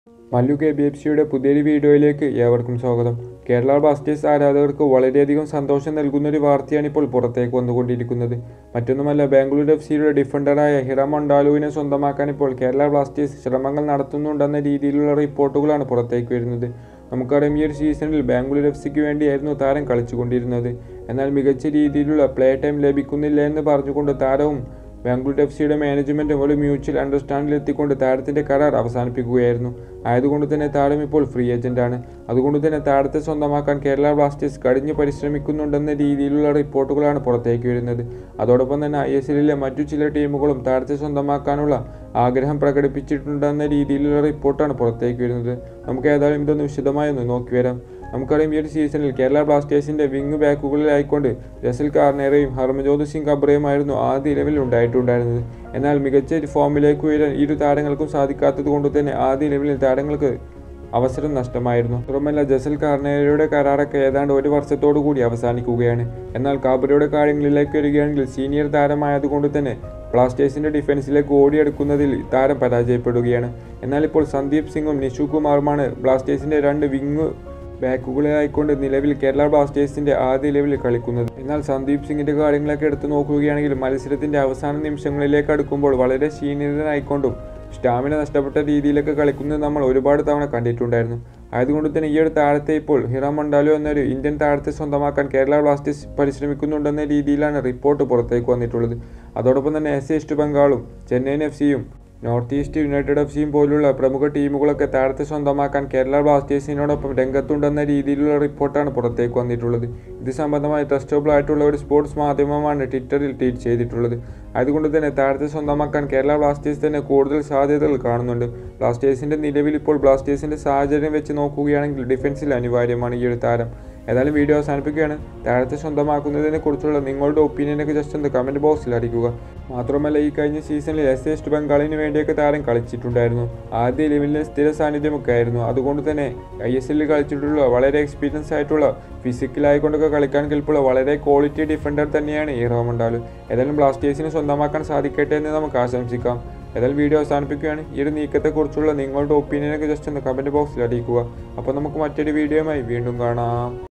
Mallu K B F സിയുടെ പുതിയൊരു വീഡിയോയിലേക്ക് ഏവർക്കും സ്വാഗതം കേരള ബ്ലാസ്റ്റേഴ്സ് ആരാധകർക്ക് വളരെയധികം സന്തോഷം നൽകുന്ന ഒരു വാർത്തയാണ് ഇപ്പോൾ പുറത്തേക്ക് വന്നുകൊണ്ടിരിക്കുന്നത് മറ്റൊന്നുമല്ല ബാംഗ്ലൂർ എഫ് സിയുടെ ഡിഫൻഡറായ ഹിറ മൊണ്ടാലുവിനെ സ്വന്തമാക്കാൻ ഇപ്പോൾ കേരള ബ്ലാസ്റ്റേഴ്സ് ശ്രമങ്ങൾ നടത്തുന്നുണ്ടെന്ന രീതിയിലുള്ള റിപ്പോർട്ടുകളാണ് പുറത്തേക്ക് വരുന്നത് നമുക്കറിയാം ഈ ഒരു സീസണിൽ ബാംഗ്ലൂർ എഫ് സിക്ക് വേണ്ടിയായിരുന്നു താരം കളിച്ചുകൊണ്ടിരുന്നത് എന്നാൽ മികച്ച രീതിയിലുള്ള പ്ലേ ടൈം ലഭിക്കുന്നില്ല എന്ന് പറഞ്ഞുകൊണ്ട് താരവും ബാംഗ്ലൂർ എഫ് സിയുടെ മാനേജ്മെൻറ്റും ഒരു മ്യൂച്വൽ അണ്ടർസ്റ്റാൻഡിൽ എത്തിക്കൊണ്ട് താരത്തിൻ്റെ കരാർ അവസാനിപ്പിക്കുകയായിരുന്നു ആയതുകൊണ്ട് തന്നെ താരം ഇപ്പോൾ ഫ്രീ ഏജന്റാണ് അതുകൊണ്ട് തന്നെ താരത്തെ സ്വന്തമാക്കാൻ കേരള ബ്ലാസ്റ്റേഴ്സ് കടിഞ്ഞു പരിശ്രമിക്കുന്നുണ്ടെന്ന രീതിയിലുള്ള റിപ്പോർട്ടുകളാണ് പുറത്തേക്ക് വരുന്നത് അതോടൊപ്പം തന്നെ ഐ എസ് എല്ലിലെ മറ്റു ചില ടീമുകളും താരത്തെ സ്വന്തമാക്കാനുള്ള ആഗ്രഹം പ്രകടിപ്പിച്ചിട്ടുണ്ടെന്ന രീതിയിലുള്ള റിപ്പോർട്ടാണ് പുറത്തേക്ക് വരുന്നത് നമുക്ക് ഏതായാലും ഇതൊന്ന് വിശദമായി ഒന്ന് നോക്കി വരാം നമുക്കറിയാം ഈ ഒരു സീസണിൽ കേരള ബ്ലാസ്റ്റേഴ്സിന്റെ വിങ് ബാക്കുകളിലായിക്കൊണ്ട് രസൽ കാർണേറയും ഹർമജോത് സിംഗ് കബ്രയുമായിരുന്നു ആദ്യ ലെവലിൽ ഉണ്ടായിട്ടുണ്ടായിരുന്നത് എന്നാൽ മികച്ച ഒരു ഫോമിലേക്ക് ഉയരാൻ ഇരു താരങ്ങൾക്കും സാധിക്കാത്തത് കൊണ്ട് തന്നെ ആദ്യ ലെവലിൽ താരങ്ങൾക്ക് അവസരം നഷ്ടമായിരുന്നു മാത്രമല്ല ജസൽ കാർണേരയുടെ കരാറൊക്കെ ഏതാണ്ട് ഒരു വർഷത്തോടു കൂടി അവസാനിക്കുകയാണ് എന്നാൽ കാബ്രയുടെ കാര്യങ്ങളിലേക്ക് വരികയാണെങ്കിൽ സീനിയർ താരമായതുകൊണ്ട് തന്നെ ബ്ലാസ്റ്റേഴ്സിന്റെ ഡിഫൻസിലേക്ക് ഓടിയെടുക്കുന്നതിൽ താരം പരാജയപ്പെടുകയാണ് എന്നാൽ ഇപ്പോൾ സന്ദീപ് സിംഗും നിഷു കുമാറുമാണ് ബ്ലാസ്റ്റേഴ്സിന്റെ രണ്ട് വിങ് ബാക്കുകളായിക്കൊണ്ട് നിലവിൽ കേരള ബ്ലാസ്റ്റേഴ്സിന്റെ ആദ്യ ലെവലിൽ കളിക്കുന്നത് എന്നാൽ സന്ദീപ് സിംഗിന്റെ കാര്യങ്ങളൊക്കെ എടുത്തു നോക്കുകയാണെങ്കിൽ മത്സരത്തിന്റെ അവസാന നിമിഷങ്ങളിലേക്ക് അടുക്കുമ്പോൾ വളരെ ക്ഷീണിതനായിക്കൊണ്ടും സ്റ്റാമിന നഷ്ടപ്പെട്ട രീതിയിലൊക്കെ കളിക്കുന്നത് നമ്മൾ ഒരുപാട് തവണ കണ്ടിട്ടുണ്ടായിരുന്നു ആയതുകൊണ്ട് തന്നെ ഈ ഒരു താരത്തെ ഇപ്പോൾ ഹിറ മണ്ടാലോ എന്നൊരു ഇന്ത്യൻ താരത്തെ സ്വന്തമാക്കാൻ കേരള ബ്ലാസ്റ്റേഴ്സ് പരിശ്രമിക്കുന്നുണ്ടെന്ന രീതിയിലാണ് റിപ്പോർട്ട് പുറത്തേക്ക് വന്നിട്ടുള്ളത് അതോടൊപ്പം തന്നെ എസ് ഈസ്റ്റ് ബംഗാളും ചെന്നൈയിൻ എഫ് സിയും നോർത്ത് ഈസ്റ്റ് യുണൈറ്റഡ് എഫ് സിയും പോലുള്ള പ്രമുഖ ടീമുകളൊക്കെ താരത്തെ സ്വന്തമാക്കാൻ കേരള ബ്ലാസ്റ്റേഴ്സിനോടൊപ്പം രംഗത്തുണ്ടെന്ന രീതിയിലുള്ള റിപ്പോർട്ടാണ് പുറത്തേക്ക് വന്നിട്ടുള്ളത് ഇത് സംബന്ധമായി ട്രസ്റ്റബിൾ ആയിട്ടുള്ള ഒരു സ്പോർട്സ് മാധ്യമമാണ് ട്വിറ്ററിൽ ട്വീറ്റ് ചെയ്തിട്ടുള്ളത് അതുകൊണ്ട് തന്നെ താരത്തെ സ്വന്തമാക്കാൻ കേരള ബ്ലാസ്റ്റേഴ്സ് തന്നെ കൂടുതൽ സാധ്യതകൾ കാണുന്നുണ്ട് ബ്ലാസ്റ്റേഴ്സിന്റെ നിലവിൽ ഇപ്പോൾ ബ്ലാസ്റ്റേഴ്സിന്റെ സാഹചര്യം വെച്ച് നോക്കുകയാണെങ്കിൽ ഡിഫൻസിൽ അനിവാര്യമാണ് ഈ ഒരു താരം ഏതായാലും വീഡിയോ അവസാനിപ്പിക്കുകയാണ് താരത്തെ സ്വന്തമാക്കുന്നതിനെ കുറിച്ചുള്ള നിങ്ങളുടെ ഒപ്പീനിയനൊക്കെ ജസ്റ്റ് ഒന്ന് കമൻറ്റ് ബോക്സിൽ അറിയിക്കുക മാത്രമല്ല ഈ കഴിഞ്ഞ സീസണിൽ എസ് ഈസ്റ്റ് ബംഗാളിന് വേണ്ടിയൊക്കെ താരം കളിച്ചിട്ടുണ്ടായിരുന്നു ആദ്യ ലെവലിലെ സ്ഥിര സാന്നിധ്യമൊക്കെ ആയിരുന്നു അതുകൊണ്ട് തന്നെ ഐ എസ് എല്ലിൽ കളിച്ചിട്ടുള്ള വളരെ എക്സ്പീരിയൻസ് ആയിട്ടുള്ള ഫിസിക്കലായിക്കൊണ്ടൊക്കെ കളിക്കാൻ കെൽപ്പുള്ള വളരെ ക്വാളിറ്റി ഡിഫൻഡർ തന്നെയാണ് ഈ റോമണ്ടാലു ഏതായാലും ബ്ലാസ്റ്റേഴ്സിന് സ്വന്തമാക്കാൻ സാധിക്കട്ടെ എന്ന് നമുക്ക് ആശംസിക്കാം ഏതായാലും വീഡിയോ അവസാനിപ്പിക്കുകയാണ് ഈ ഒരു നീക്കത്തെക്കുറിച്ചുള്ള നിങ്ങളുടെ ഒപ്പീനിയനൊക്കെ ജസ്റ്റ് ഒന്ന് കമൻറ്റ് ബോക്സിൽ അറിയിക്കുക അപ്പോൾ നമുക്ക് മറ്റൊരു വീഡിയോയുമായി വീണ്ടും കാണാം